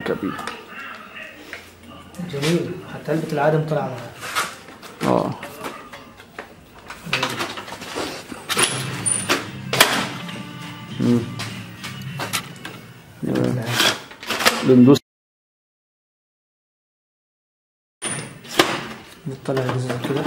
بيه جميل حتى علبة العدم طلع معاه اه مم. يبقى بندوس نطلع الجزء كده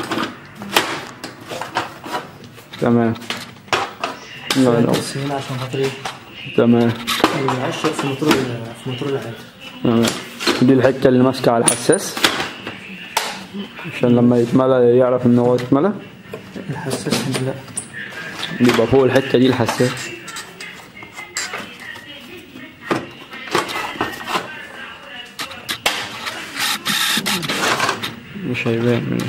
تمام لا لا بس هنا عشان خاطر ايه تمام يعشق في موتور ال- في موتور العادي تمام دي الحتة اللي ماسكة على الحساس عشان لما يتملى يعرف ان هو اتملى الحساس هنا لا بيبقى فوق الحتة دي الحساس مش هيبان من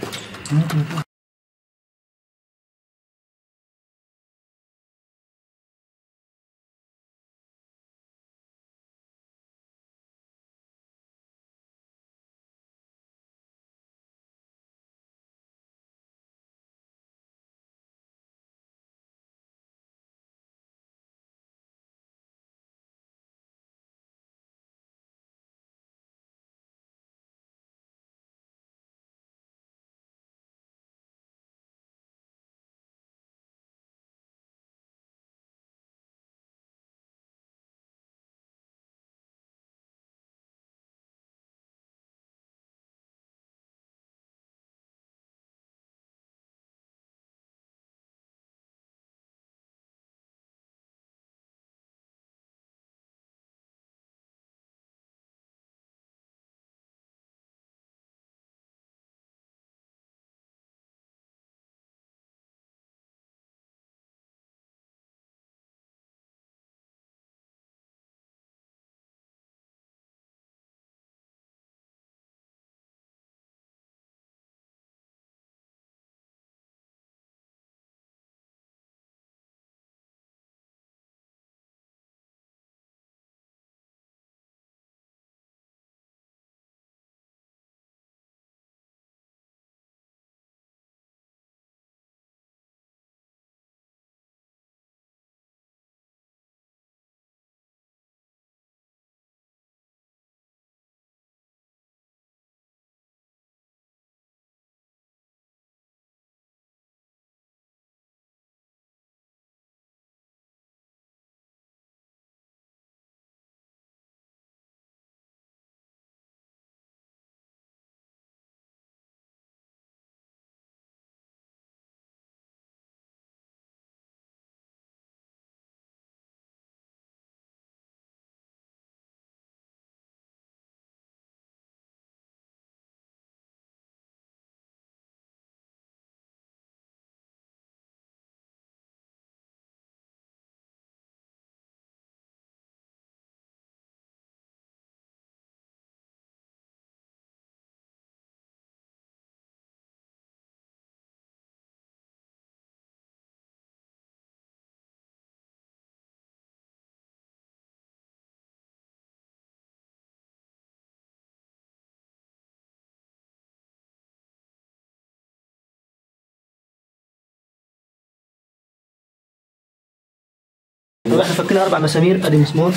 طب احنا فكينا اربع مسامير ادي مسمار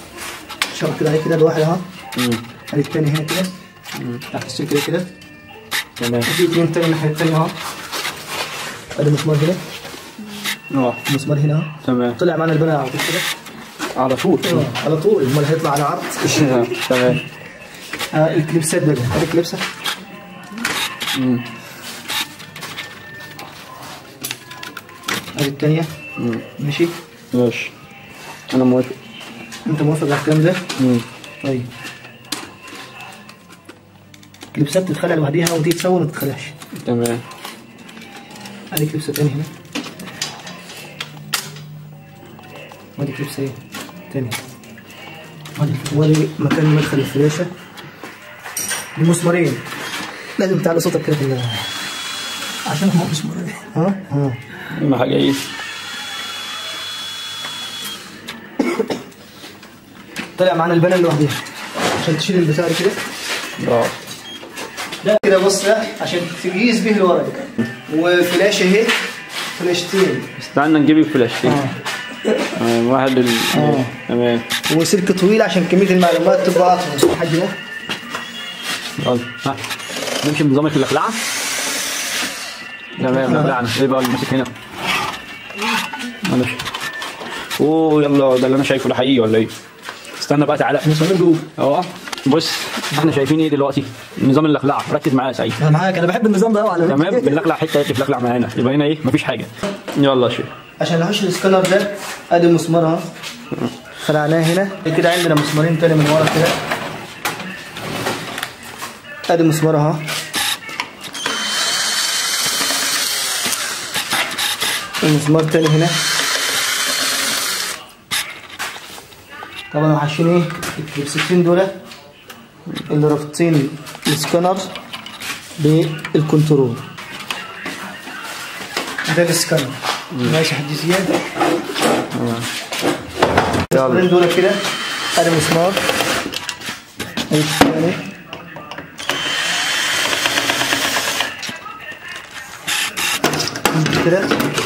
شرط كده عليه كده لوحده اهو ادي التاني هنا كده تحت السلك كده كده تمام في اتنين تاني الناحيه التانيه اهو ادي مسمار هنا اه مسمار هنا اهو تمام طلع معانا البنا على طول كده على طول آه، على طول امال هيطلع على عرض تمام آه الكليبسات بقى ادي كليبسه مم. ادي التانيه مم. ماشي ماشي انا موافق انت موافق على الكلام ده مم. طيب كليبسات تتخلع لوحديها وتيجي تصور ما تتخلعش تمام ادي كليبسه تاني هنا وادي كليبسه ايه تاني وادي- وادي مكان مدخل الفلاشه دي مسمارين لازم تعلي صوتك كده في ال- عشان هم مسمارين ها ها اهم حاجه ايه طلع معانا البنا لوحديها عشان تشيل البتاع دي كده اه ده كده بص ده عشان تقيس به الورق وفلاشه اهي فلاشتين استنى نجيب الفلاشتين اه تمام واحد ال... آه. تمام وسلك طويل عشان كميه المعلومات تبقى اطول الحاج ده يلا ها نمشي بنظام اللقلعه تمام لقلعنا ايه بقى اللي ماسك هنا ماشي اوه يلا ده اللي انا شايفه ده حقيقي ولا ايه استنى بقى تعالى مصمم جوه اهو بص احنا شايفين ايه دلوقتي نظام اللقلعه ركز معايا يا سعيد انا معاك انا بحب النظام ده قوي على فكرة. تمام بنلقلع حته هي بتلقلع معانا يبقى هنا ايه مفيش حاجه يلا يا شيخ عشان نخش السكانر ده ادي مسمار اهو خلعناه هنا كده عندنا مسمارين تاني من ورا كده ادي مسمار اهو ومسمار تاني هنا طبعا وحشين ايه الكليبسين دول اللي رابطين السكانر بالكنترول ده السكانر ماشي حد زياده المسمارين دول كده ادي مسمار ادي الثاني كده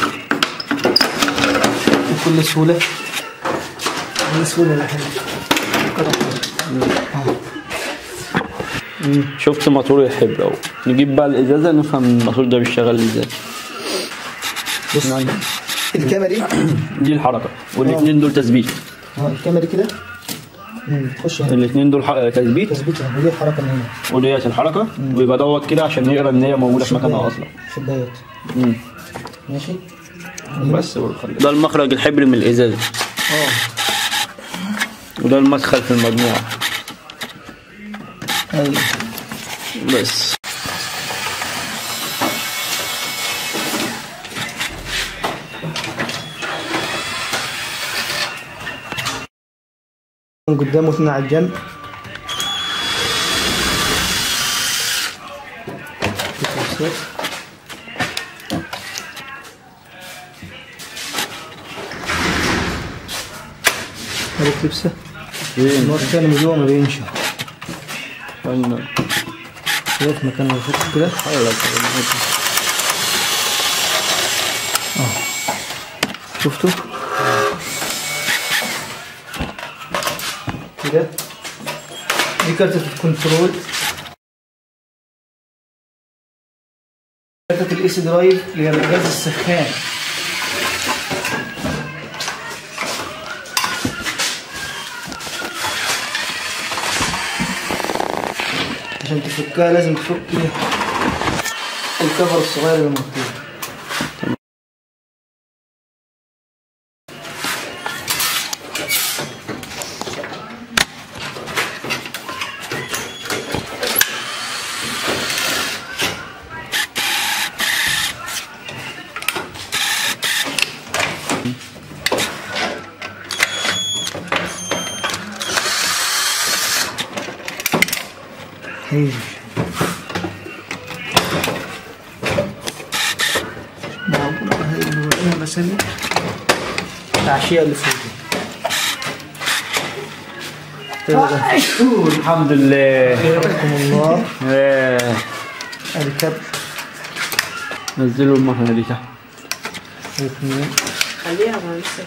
بكل سهولة بكل سهولة يا حبيبي شفت موتور الحبر اهو نجيب بقى الازازه نفهم الموتور ده بيشتغل ازاي بص الكاميرا دي دي الحركه والاثنين دول تثبيت اه الكاميرا كده مم، تخش هنا الاثنين دول ح- تثبيت تثبيتها ودي الحركة من هنا وديت الحركه ويبقى دوت كده عشان يقرا ان هي موجوده في مكانها اصلا شدايات مم. ماشي بس ده المخرج الحبر من الازازه اه وده المدخل في المجموعه ايوه بس من قدام واثنين على الجنب هذه كلبسة فين النور الثاني من جوا ما بينشا فين شوف مكان الفوق كده شفتوا كده دي كارتة الكنترول كارتة الايس درايف اللي هي الجهاز السخان عشان تفكها لازم تفك الكفر الصغير اللي مكتوب هيجي معقول هاي انا بسلي العشية اللي فوق دي. الحمد لله يرحمكم الله إيه. الكبر نزلوا المكنه دي تحت اثنين خليها ما لسه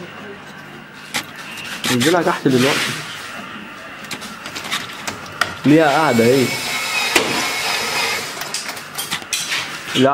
نزلها تحت دلوقتي ليها قاعده اهي لا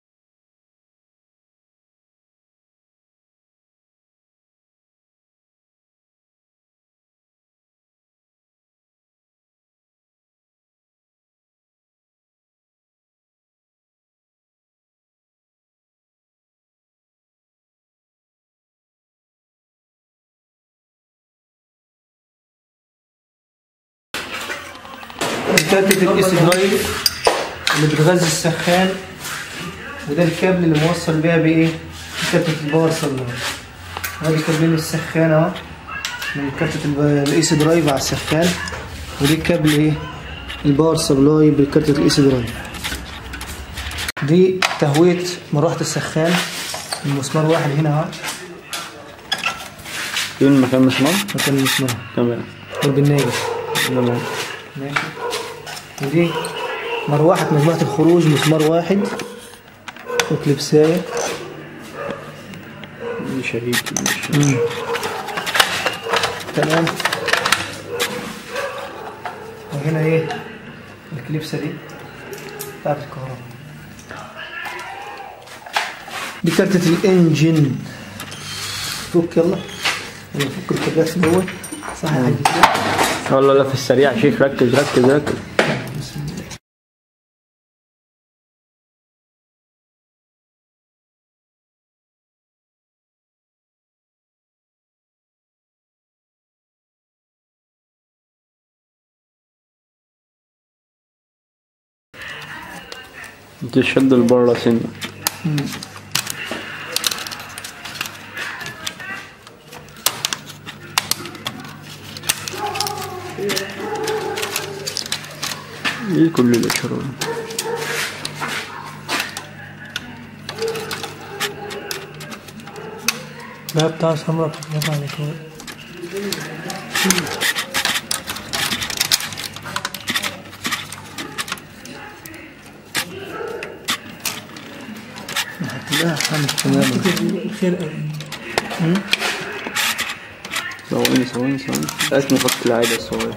كارتة الاس درايف اللي بتغذي السخان وده الكابل اللي موصل بيها بايه؟ كارتة الباور سبلاي ادي كابلين السخان اهو من كارتة الب- الاس درايف على السخان ودي الكابل ايه؟ الباور سبلاي بكارتة الاس درايف دي تهوية مروحة السخان المسمار واحد هنا اهو فين المكان مسمار مكان المسمار تمام والبناجة تمام ماشي ودي مروحة مجموعة الخروج مسمار واحد وكليبساية شريك تمام وهنا ايه الكليبسه دي بتاعت الكهرباء دي كارتة الانجن فك يلا يلا فك الكابلات في الاول صح يا حاج والله لا في السريع يا شيخ ركز ركز ركز بسم الله تشد لبره سنة ايه كل الاشرار لا بتاع سمرة يطلع عليك هو. لا حمد تماما الخير ثواني ثواني ثواني اسمه خط العادة الصغير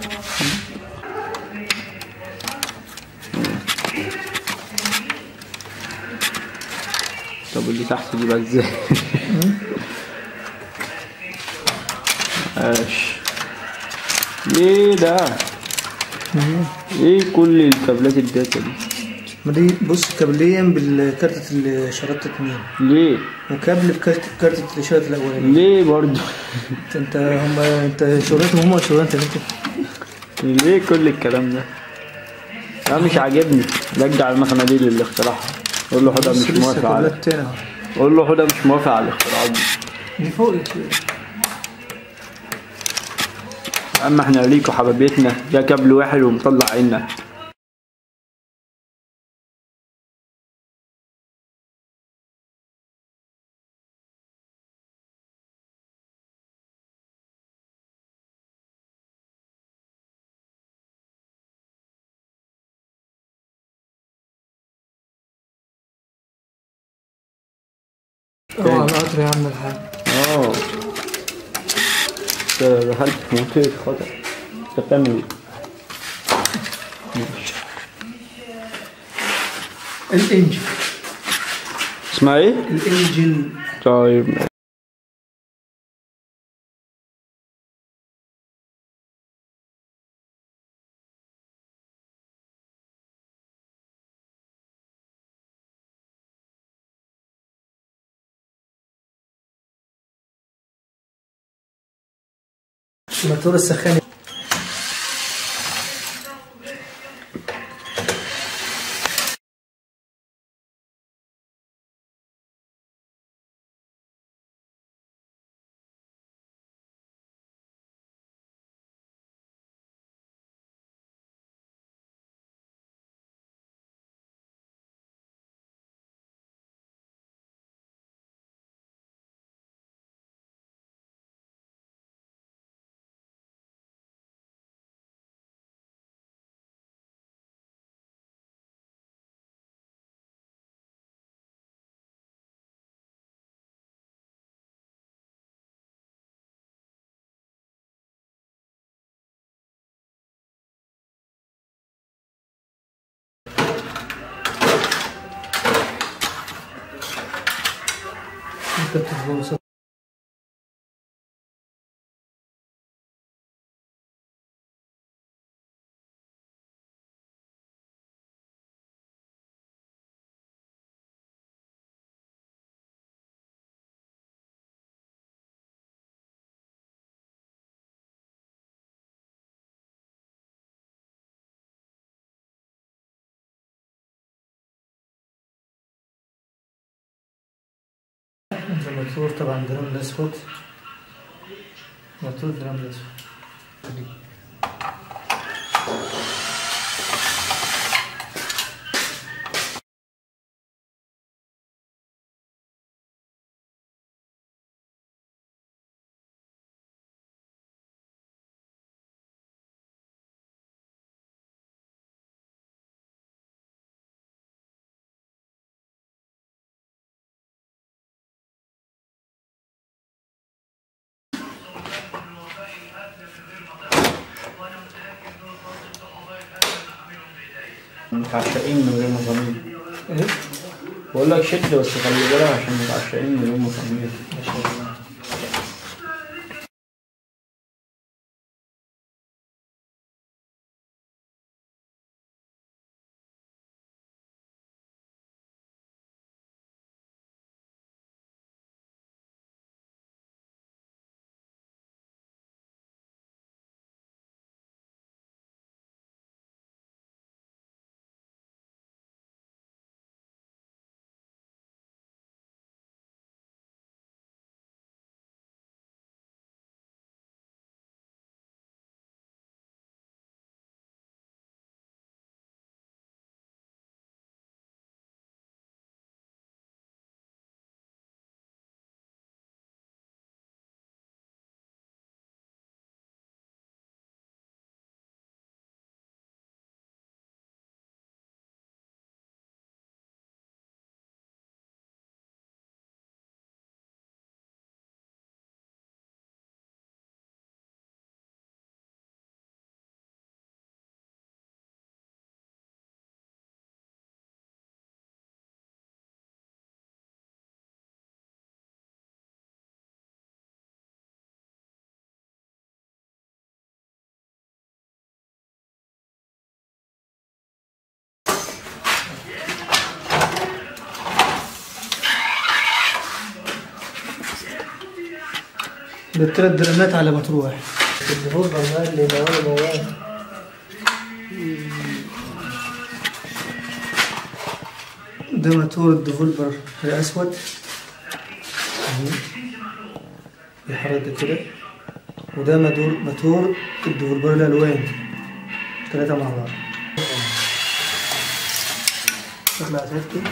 طب اللي تحت دي بقى ازاي عاش ايه ده ايه كل الكابلات الداتا دي ما دي بص كابلين بالكارتة الشرطة اتنين ليه وكابل بكارتة كارتة الإشارة الأولانية ليه برضو انت انت هم انت شغلتهم هم ولا شغلتك انت ليه كل الكلام ده لا مش عاجبني رجع المكنه دي للي اخترعها قول له حدا بص مش لسه موافق على كابلات تاني اهو قول له حدا مش موافق على الاختراعات دي دي فوق يا شيخ. اما احنا ليكوا حبايبتنا ده كابل واحد ومطلع عنا اه على القطر يا عم الحاج اه انت دخلت في منطقة خطر انت بتعمل ايه؟ ماشي. الانجن اسمها ايه؟ الانجن طيب الموتور السخان انت الموتور طبعا درام الاسود موتور درام الاسود متعشقين من غير مصامير ايه بقول لك شد بس خلي بالك عشان متعشقين من غير مصامير ما شاء الله بالثلاث درامات على ما تروح الدهور بمال اللي موال موال ده موتور الديفولبر الأسود أهو. بيحرك ده كده وده مدور موتور الديفولبر الألوان ثلاثة مع بعض تطلع سيادتي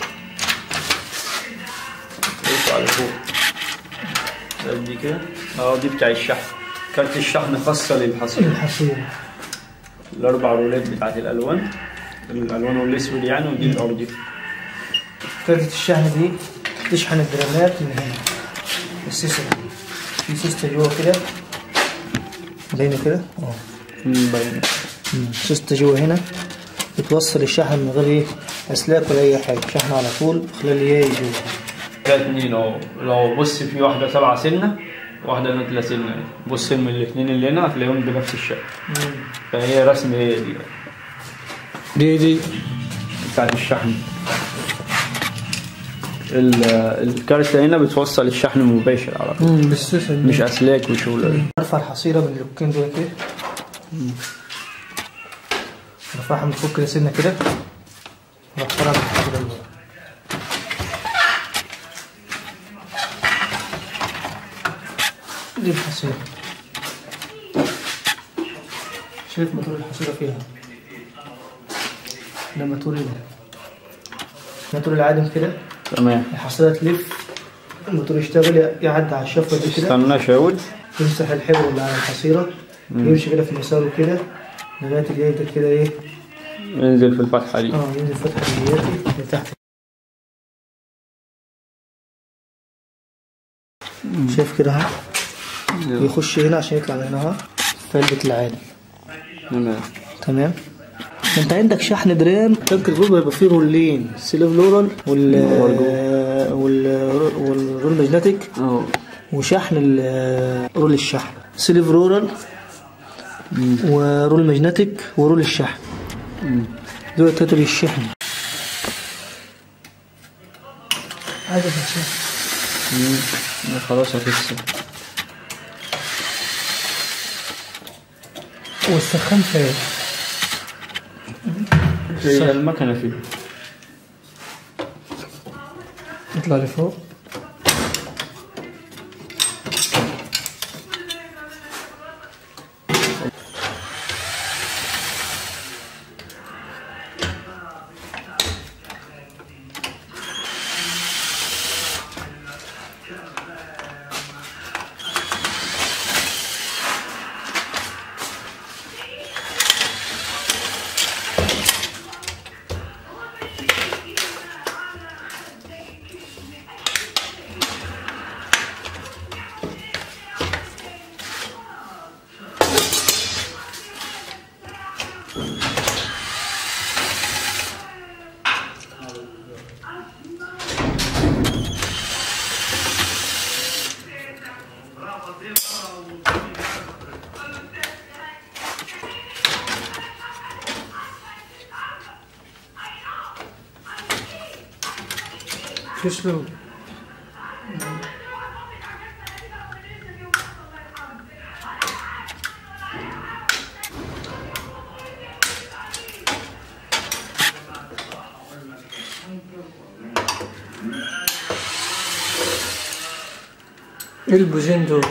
بص على فوق بس دي كده اه دي بتاع الشحن كارت الشحن خاصة للحصيلة الحصيلة الأربع رولات بتاعت الألوان الألوان والأسود يعني ودي الأرضي كارتة الشحن دي تشحن الدرامات من هنا السيستم في سيستم جوه كده زينا كده اه باينة سيستم جوه هنا بتوصل الشحن من غير ايه اسلاك ولا اي حاجه شحن على طول خلال ايه جوه ده اتنين اهو لو بص في واحدة سبعة سنة واحدة نازلة سنة بص من الاتنين اللي هنا هتلاقيهم بنفس الشكل فهي رسم هي دي دي دي بتاعت الشحن ال- الكارتة هنا بتوصل الشحن مباشر على طول بالسيستم مش أسلاك وشغل ارفع الحصيله من اللوكين دول كده ارفعها من فوق كده سنه كده ورفعها من الحصيله اللي ورا. دي الحصيله شايف موتور الحصيله فيها ده موتور ال- الموتور العادم كده تمام الحصيله تلف الموتور يشتغل يعدي على الشفره دي كده استنى شاول يمسح الحبر اللي على الحصيرة يمشي كده في مساره كده لغاية اللي يقدر كده ايه انزل في الفتحة دي اه ينزل فتحة دياتي لتحت شايف كده اهو يخش هنا عشان يطلع من هنا اهو في علبة العالم تمام تمام انت عندك شحن درام تانك الجوجل هيبقى فيه رولين سيلف لورال وال وال والرول ماجنتيك اه وشحن ال- رول الشحن سيلف رورال ورول ماجنتيك ورول الشحن دول تلاتة للشحن عايز الشحن خلاص هتكسب والسخان فين؟ هي المكنة فيه يطلع لفوق شو اسلوب ايه البوزين دول؟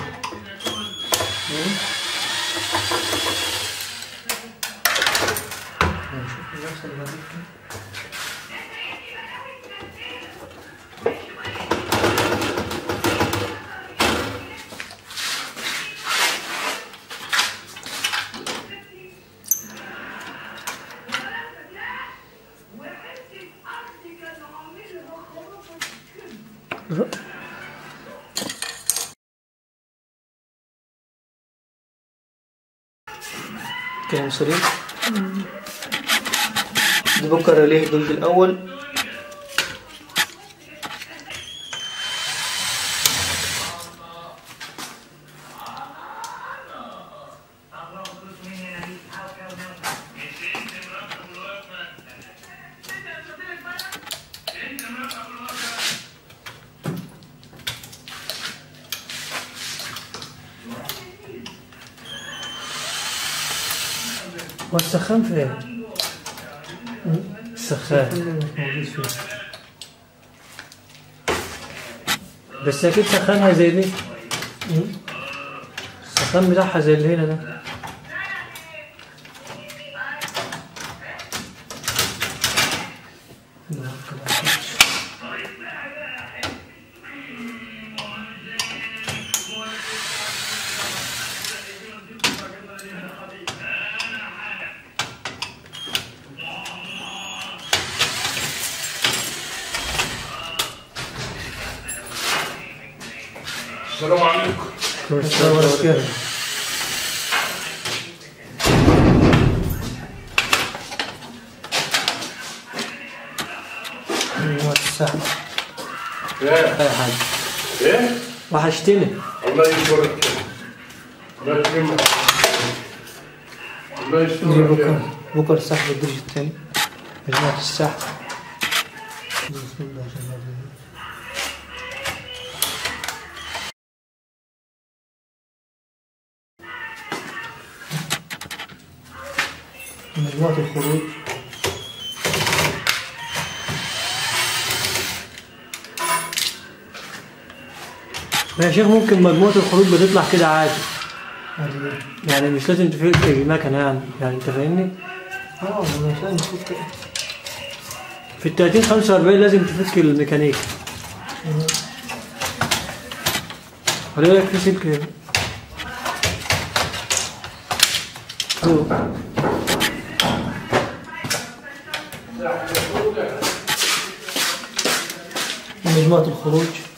كلام سليم بكرة ليه الجزء الأول والسخان فين؟ السخان موجود فين بس اكيد سخانها زي دي السخان بتاعها زي اللي هنا ده السلام عليكم السلام عليكم ايوه الساعة ايه يا حاج ايه وحشتني الله يشكرك الله يكرمك الله نجي يسترك بكرة بكرة الساحة بالدرج الثاني مجموعة الساحة بسم الله الرحمن الرحيم مجموعة الخروج يا شيخ ممكن مجموعة الخروج بتطلع كده عادي يعني مش لازم تفك المكنة يعني يعني انت فاهمني؟ اه مش لازم تفك في ال 30 45 لازم تفك الميكانيك خلي بالك في سلك هنا. فوق. مجموعة الخروج